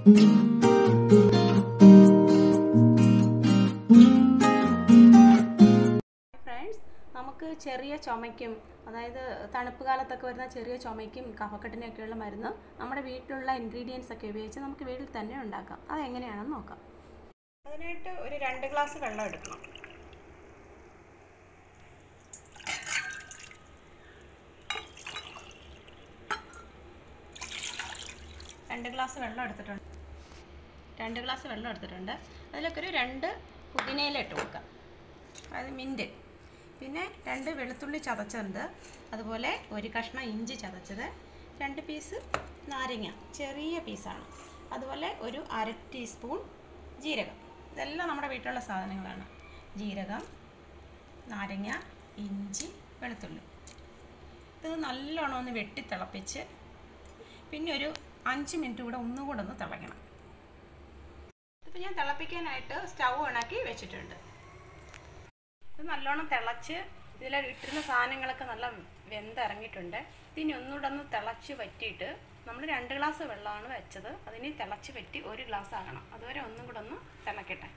friends നമുക്ക് ചെറിയ ചുമയ്ക്കും അതായത് തണുപ്പ് കാലത്തൊക്കെ വരുന്ന ചെറിയ ചുമയ്ക്കും കഫക്കെട്ടിനൊക്കെയുള്ള മരുന്ന് നമ്മുടെ വീട്ടിലുള്ള ഇൻഗ്രീഡിയൻസ് ഒക്കെ ഉപയോഗിച്ച് നമുക്ക് വീട്ടിൽ തന്നെ ഉണ്ടാക്കാം അത് എങ്ങനെയാണെന്ന് നോക്കാം അതിനായിട്ട് ഒരു രണ്ട് ഗ്ലാസ് വെള്ളം എടുക്കണം രണ്ട് ഗ്ലാസ് വെള്ളം എടുത്തിട്ടുണ്ട് രണ്ട് ഗ്ലാസ് വെള്ളം എടുത്തിട്ടുണ്ട് അതിലൊക്കെ ഒരു രണ്ട് പുതിനയില ഇട്ട് കൊടുക്കാം അതായത് മിൻറ്റ് പിന്നെ രണ്ട് വെളുത്തുള്ളി ചതച്ചുണ്ട് അതുപോലെ ഒരു കഷ്ണം ഇഞ്ചി ചതച്ചത് രണ്ട് പീസ് നാരങ്ങ ചെറിയ പീസാണ് അതുപോലെ ഒരു അര ടീസ്പൂൺ ജീരകം ഇതെല്ലാം നമ്മുടെ വീട്ടിലുള്ള സാധനങ്ങളാണ് ജീരകം നാരങ്ങ ഇഞ്ചി വെളുത്തുള്ളി ഇത് നല്ലോണം ഒന്ന് വെട്ടി തിളപ്പിച്ച് പിന്നെ ഒരു അഞ്ച് മിനിറ്റ് കൂടെ ഒന്നും കൂടെ ഒന്ന് തിളയ്ക്കണം ഇതിപ്പോൾ ഞാൻ തിളപ്പിക്കാനായിട്ട് സ്റ്റൗ ഓണാക്കി വെച്ചിട്ടുണ്ട് ഇത് നല്ലോണം തിളച്ച് ഇതിൽ ഇട്ടിരുന്ന സാധനങ്ങളൊക്കെ നല്ല വെന്തിറങ്ങിയിട്ടുണ്ട് ഇതിനി ഒന്നുകൂടെ ഒന്ന് തിളച്ച് വറ്റിയിട്ട് നമ്മൾ രണ്ട് ഗ്ലാസ് വെള്ളമാണ് വെച്ചത് അതിന് തിളച്ച് വറ്റി ഒരു ഗ്ലാസ് ആകണം അതുവരെ ഒന്നും കൂടെ ഒന്ന് തിളക്കട്ടെ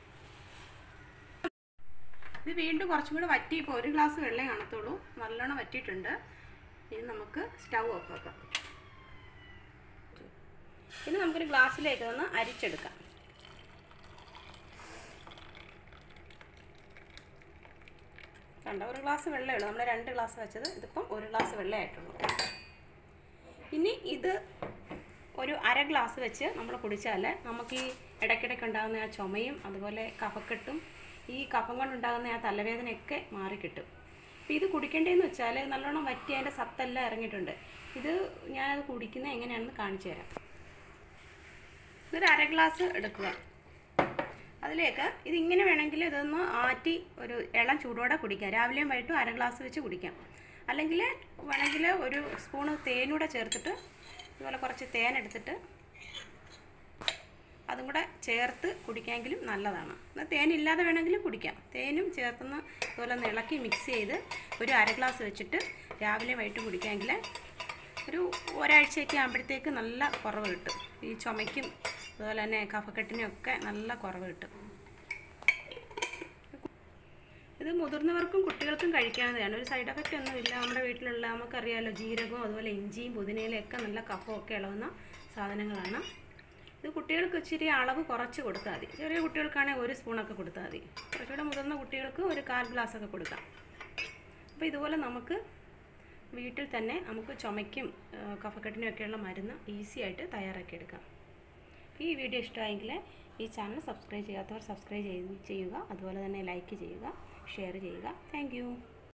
ഇത് വീണ്ടും കുറച്ചും കൂടെ വറ്റി ഇപ്പോൾ ഒരു ഗ്ലാസ് വെള്ളം കാണത്തുള്ളൂ നല്ലോണം വറ്റിയിട്ടുണ്ട് ഇനി നമുക്ക് സ്റ്റൗ ഓഫ് ആക്കാം ഇനി നമുക്കൊരു ഗ്ലാസ്സിലേക്ക് ഒന്ന് അരിച്ചെടുക്കാം കണ്ട ഒരു ഗ്ലാസ് വെള്ളമേ ഉള്ളൂ നമ്മൾ രണ്ട് ഗ്ലാസ് വെച്ചത് ഇതിപ്പം ഒരു ഗ്ലാസ് വെള്ളമേ ആയിട്ടുള്ളൂ ഇനി ഇത് ഒരു അര ഗ്ലാസ് വെച്ച് നമ്മൾ കുടിച്ചാൽ നമുക്ക് ഈ ഇടയ്ക്കിടയ്ക്ക് ഉണ്ടാകുന്ന ആ ചുമയും അതുപോലെ കഫക്കെട്ടും ഈ കഫം കൊണ്ടുണ്ടാകുന്ന ആ തലവേദനയൊക്കെ മാറിക്കിട്ടും അപ്പോൾ ഇത് കുടിക്കേണ്ടതെന്ന് വെച്ചാൽ നല്ലോണം വറ്റി അതിൻ്റെ സത്തെല്ലാം ഇറങ്ങിയിട്ടുണ്ട് ഇത് ഞാനത് കുടിക്കുന്നത് എങ്ങനെയാണെന്ന് കാണിച്ചു തരാം ഇതൊരു അര ഗ്ലാസ് എടുക്കുക അതിലേക്ക് ഇതിങ്ങനെ വേണമെങ്കിൽ ഇതൊന്ന് ആറ്റി ഒരു ഇളം ചൂടോടെ കുടിക്കാം രാവിലെയും വൈകിട്ടും അര ഗ്ലാസ് വെച്ച് കുടിക്കാം അല്ലെങ്കിൽ വേണമെങ്കിൽ ഒരു സ്പൂണ് തേനൂടെ ചേർത്തിട്ട് ഇതുപോലെ കുറച്ച് തേൻ എടുത്തിട്ട് അതും കൂടെ ചേർത്ത് കുടിക്കാമെങ്കിലും നല്ലതാണ് എന്നാൽ തേനില്ലാതെ വേണമെങ്കിലും കുടിക്കാം തേനും ചേർത്തൊന്ന് ഇതുപോലെ ഒന്ന് ഇളക്കി മിക്സ് ചെയ്ത് ഒരു അര ഗ്ലാസ് വെച്ചിട്ട് രാവിലെ വൈകിട്ടും കുടിക്കാമെങ്കിൽ ഒരു ഒരാഴ്ചയൊക്കെ ആകുമ്പോഴത്തേക്ക് നല്ല കുറവ് കിട്ടും ഈ ചുമയ്ക്കും അതുപോലെ തന്നെ കഫക്കെട്ടിനും ഒക്കെ നല്ല കുറവ് കിട്ടും ഇത് മുതിർന്നവർക്കും കുട്ടികൾക്കും കഴിക്കാവുന്നതാണ് ഒരു സൈഡ് എഫക്റ്റ് ഒന്നുമില്ല നമ്മുടെ വീട്ടിലുള്ള നമുക്കറിയാമല്ലോ ജീരകവും അതുപോലെ ഇഞ്ചിയും പുതിനയിലും ഒക്കെ നല്ല കഫമൊക്കെ ഇളവുന്ന സാധനങ്ങളാണ് ഇത് കുട്ടികൾക്ക് ഇച്ചിരി അളവ് കുറച്ച് കൊടുത്താൽ മതി ചെറിയ കുട്ടികൾക്കാണെങ്കിൽ ഒരു സ്പൂണൊക്കെ കൊടുത്താൽ മതി കുറച്ചുകൂടെ മുതിർന്ന കുട്ടികൾക്ക് ഒരു കാൽ ഗ്ലാസ് ഒക്കെ കൊടുക്കാം അപ്പോൾ ഇതുപോലെ നമുക്ക് വീട്ടിൽ തന്നെ നമുക്ക് ചുമയ്ക്കും കഫക്കെട്ടിനും ഒക്കെയുള്ള മരുന്ന് ഈസി ആയിട്ട് തയ്യാറാക്കിയെടുക്കാം ഈ വീഡിയോ ഇഷ്ടമായെങ്കിൽ ഈ ചാനൽ സബ്സ്ക്രൈബ് ചെയ്യാത്തവർ സബ്സ്ക്രൈബ് ചെയ്യുക അതുപോലെ തന്നെ ലൈക്ക് ചെയ്യുക ഷെയർ ചെയ്യുക താങ്ക്